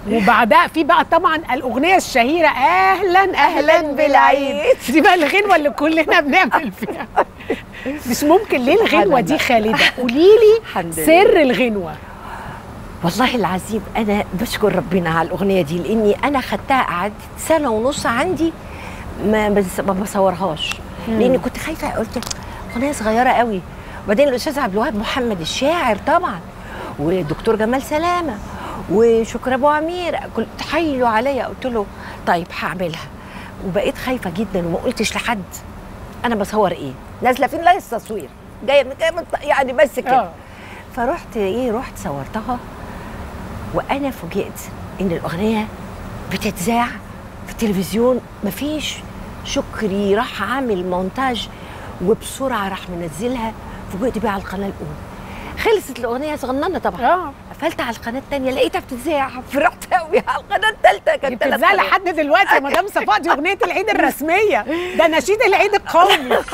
وبعدها في بقى طبعا الاغنيه الشهيره اهلا اهلا بالعيد بالعيد. دي بقى الغنوه اللي كلنا بنعمل فيها مش ممكن ليه الغنوه دي خالده قولي لي الحمد لله. سر الغنوه والله العظيم انا بشكر ربنا على الاغنيه دي لاني انا خدتها قعدت سنه ونص عندي ما بس- ما بصورهاش لاني كنت خايفه قلت اغنيه صغيره قوي وبعدين الاستاذ عبد الوهاب محمد الشاعر طبعا ودكتور جمال سلامه وشكر ابو عمير كل تحايلوا عليا قلت له طيب هعملها وبقيت خايفه جدا وما قلتش لحد انا بصور ايه نازله فين لا التصوير جايه من جايه من يعني بس كده اه فرحت ايه رحت صورتها وانا فوجئت ان الاغنيه بتتذاع في التلفزيون مفيش شكري راح عامل مونتاج وبسرعه راح منزلها فوجئت بيها على القناه الاولى خلصت الاغنيه صغننه طبعا اه قفلت على القناه الثانيه لقيتها بتتذاع فرحت قوي على القناه الثالثه دي كانت ثلاث بتتذاع قنوات. لحد دلوقتي يا مدام صفاء دي اغنيه العيد الرسميه ده نشيد العيد القومي